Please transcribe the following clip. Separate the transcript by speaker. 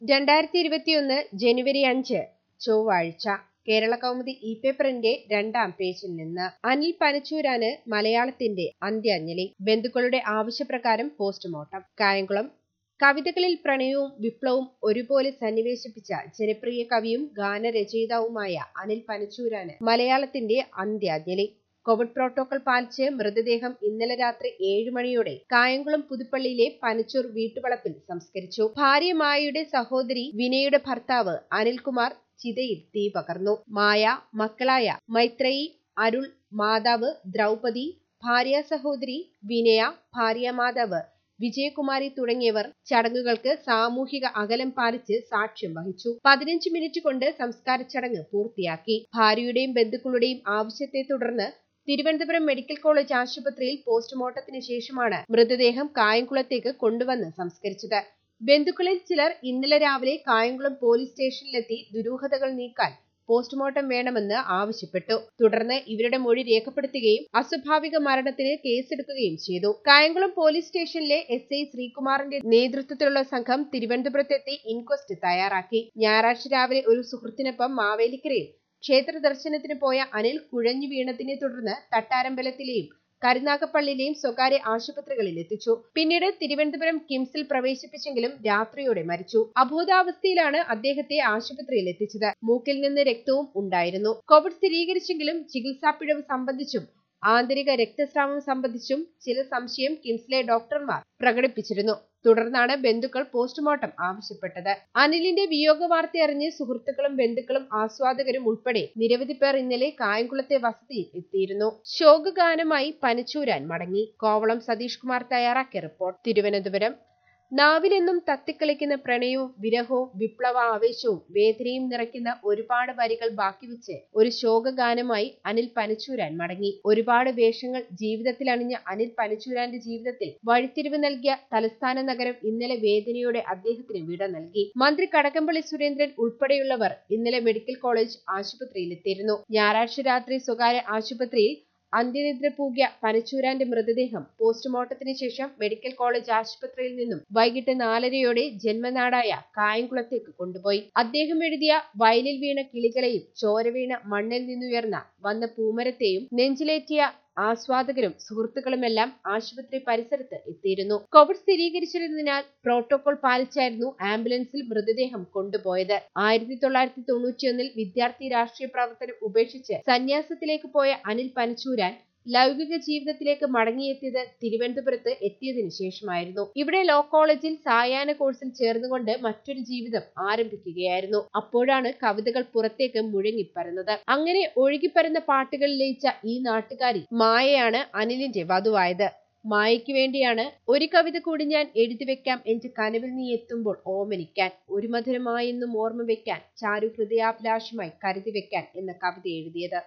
Speaker 1: രണ്ടായിരത്തി ഇരുപത്തിയൊന്ന് ജനുവരി അഞ്ച് ചൊവ്വാഴ്ച കേരള കൗമുദി ഇ പേപ്പറിന്റെ രണ്ടാം പേജിൽ നിന്ന് അനിൽ പനച്ചൂരാന് മലയാളത്തിന്റെ അന്ത്യാഞ്ജലി ബന്ധുക്കളുടെ ആവശ്യപ്രകാരം പോസ്റ്റ്മോർട്ടം കായംകുളം കവിതകളിൽ പ്രണയവും വിപ്ലവവും ഒരുപോലെ സന്നിവേശിപ്പിച്ച ജനപ്രിയ കവിയും ഗാനരചയിതാവുമായ അനിൽ പനച്ചൂരാന് മലയാളത്തിന്റെ അന്ത്യാഞ്ജലി കോവിഡ് പ്രോട്ടോകോൾ പാലിച്ച് മൃതദേഹം ഇന്നലെ രാത്രി ഏഴ് മണിയോടെ കായംകുളം പുതുപ്പള്ളിയിലെ പനച്ചൂർ വീട്ടുവളപ്പിൽ സംസ്കരിച്ചു ഭാര്യ മായയുടെ സഹോദരി വിനയുടെ ഭർത്താവ് അനിൽകുമാർ ചിതയിൽ തീ പകർന്നു മായ മക്കളായ മൈത്രേയി അരുൾ മാതാവ് ദ്രൗപദി ഭാര്യ സഹോദരി വിനയ ഭാര്യ മാതാവ് വിജയകുമാരി തുടങ്ങിയവർ ചടങ്ങുകൾക്ക് സാമൂഹിക അകലം പാലിച്ച് സാക്ഷ്യം വഹിച്ചു പതിനഞ്ച് മിനിറ്റ് കൊണ്ട് സംസ്കാര ചടങ്ങ് പൂർത്തിയാക്കി ഭാര്യയുടെയും ബന്ധുക്കളുടെയും ആവശ്യത്തെ തുടർന്ന് തിരുവനന്തപുരം മെഡിക്കൽ കോളേജ് ആശുപത്രിയിൽ പോസ്റ്റ്മോർട്ടത്തിന് ശേഷമാണ് മൃതദേഹം കായംകുളത്തേക്ക് കൊണ്ടുവന്ന് സംസ്കരിച്ചത് ബന്ധുക്കളിൽ ചിലർ ഇന്നലെ രാവിലെ കായംകുളം പോലീസ് സ്റ്റേഷനിലെത്തി ദുരൂഹതകൾ നീക്കാൻ പോസ്റ്റ്മോർട്ടം വേണമെന്ന് ആവശ്യപ്പെട്ടു തുടർന്ന് ഇവരുടെ മൊഴി രേഖപ്പെടുത്തുകയും അസ്വാഭാവിക മരണത്തിന് കേസെടുക്കുകയും ചെയ്തു കായംകുളം പോലീസ് സ്റ്റേഷനിലെ എസ് ഐ ശ്രീകുമാറിന്റെ നേതൃത്വത്തിലുള്ള സംഘം തിരുവനന്തപുരത്തെത്തി ഇൻക്വസ്റ്റ് തയ്യാറാക്കി ഞായറാഴ്ച രാവിലെ ഒരു സുഹൃത്തിനൊപ്പം മാവേലിക്കരയിൽ ക്ഷേത്ര ദർശനത്തിന് പോയ അനിൽ കുഴഞ്ഞു വീണതിനെ തുടർന്ന് തട്ടാരമ്പലത്തിലെയും കരുനാഗപ്പള്ളിയിലെയും സ്വകാര്യ ആശുപത്രികളിൽ എത്തിച്ചു പിന്നീട് തിരുവനന്തപുരം കിംസിൽ പ്രവേശിപ്പിച്ചെങ്കിലും രാത്രിയോടെ മരിച്ചു അബോധാവസ്ഥയിലാണ് അദ്ദേഹത്തെ ആശുപത്രിയിൽ എത്തിച്ചത് മൂക്കിൽ നിന്ന് രക്തവും ഉണ്ടായിരുന്നു കോവിഡ് സ്ഥിരീകരിച്ചെങ്കിലും ചികിത്സാ പിഴവ് സംബന്ധിച്ചും ആന്തരിക രക്തസ്രാവം സംബന്ധിച്ചും ചില സംശയം കിംസിലെ ഡോക്ടർമാർ പ്രകടിപ്പിച്ചിരുന്നു തുടർന്നാണ് ബന്ധുക്കൾ പോസ്റ്റ്മോർട്ടം ആവശ്യപ്പെട്ടത് അനിലിന്റെ വിയോഗ വാർത്ത അറിഞ്ഞ് സുഹൃത്തുക്കളും ബന്ധുക്കളും ആസ്വാദകരും ഉൾപ്പെടെ നിരവധി പേർ ഇന്നലെ കായംകുളത്തെ വസതിയിൽ എത്തിയിരുന്നു ശോകഗാനമായി പനച്ചൂരാൻ മടങ്ങി കോവളം സതീഷ് കുമാർ തയ്യാറാക്കിയ റിപ്പോർട്ട് തിരുവനന്തപുരം നാവിലെന്നും തത്തിക്കളിക്കുന്ന പ്രണയവും വിരഹവും വിപ്ലവ ആവേശവും വേദനയും നിറയ്ക്കുന്ന ഒരുപാട് വരികൾ ബാക്കിവെച്ച് ഒരു ശോകഗാനമായി അനിൽ പനച്ചൂരാൻ മടങ്ങി ഒരുപാട് വേഷങ്ങൾ ജീവിതത്തിൽ അണിഞ്ഞ അനിൽ പനച്ചൂരാന്റെ ജീവിതത്തിൽ വഴിത്തിരിവ് നൽകിയ തലസ്ഥാന നഗരം ഇന്നലെ വേദനയോടെ അദ്ദേഹത്തിന് വിട നൽകി മന്ത്രി കടകംപള്ളി സുരേന്ദ്രൻ ഉൾപ്പെടെയുള്ളവർ ഇന്നലെ മെഡിക്കൽ കോളേജ് ആശുപത്രിയിലെത്തിയിരുന്നു ഞായറാഴ്ച രാത്രി സ്വകാര്യ ആശുപത്രിയിൽ അന്ത്യനിദ്ര പൂകിയ പനച്ചൂരാന്റെ മൃതദേഹം പോസ്റ്റ്മോർട്ടത്തിന് ശേഷം മെഡിക്കൽ കോളേജ് ആശുപത്രിയിൽ നിന്നും വൈകിട്ട് നാലരയോടെ ജന്മനാടായ കായംകുളത്തേക്ക് കൊണ്ടുപോയി അദ്ദേഹം എഴുതിയ വയലിൽ വീണ കിളികളെയും ചോര വീണ മണ്ണിൽ നിന്നുയർന്ന വന്ന പൂമരത്തെയും നെഞ്ചിലേറ്റിയ ആസ്വാദകരും സുഹൃത്തുക്കളുമെല്ലാം ആശുപത്രി പരിസരത്ത് എത്തിയിരുന്നു കോവിഡ് സ്ഥിരീകരിച്ചിരുന്നതിനാൽ പ്രോട്ടോകോൾ പാലിച്ചായിരുന്നു ആംബുലൻസിൽ മൃതദേഹം കൊണ്ടുപോയത് ആയിരത്തി തൊള്ളായിരത്തി തൊണ്ണൂറ്റിയൊന്നിൽ വിദ്യാർത്ഥി രാഷ്ട്രീയ പ്രവർത്തനം ഉപേക്ഷിച്ച് സന്യാസത്തിലേക്ക് പോയ അനിൽ പനച്ചൂരാൻ ലൗകിക ജീവിതത്തിലേക്ക് മടങ്ങിയെത്തിയത് തിരുവനന്തപുരത്ത് എത്തിയതിനു ശേഷമായിരുന്നു ഇവിടെ ലോ കോളേജിൽ സായാഹ്ന കോഴ്സിൽ ചേർന്നുകൊണ്ട് മറ്റൊരു ജീവിതം ആരംഭിക്കുകയായിരുന്നു അപ്പോഴാണ് കവിതകൾ പുറത്തേക്ക് മുഴങ്ങിപ്പരന്നത് അങ്ങനെ ഒഴുകിപ്പരുന്ന പാട്ടുകൾ ലയിച്ച ഈ നാട്ടുകാരി മായയാണ് അനിലിന്റെ വധുവായത് മായയ്ക്ക് വേണ്ടിയാണ് ഒരു കവിത കൂടി ഞാൻ എഴുതി വെക്കാം എന്റെ കനവിൽ നീ എത്തുമ്പോൾ ഓമനിക്കാൻ ഒരു മധുരമായെന്നും ഓർമ്മ വെക്കാൻ ചാരു ഹൃദയാഭിലാഷമായി കരുതി വെക്കാൻ എന്ന കവിത എഴുതിയത്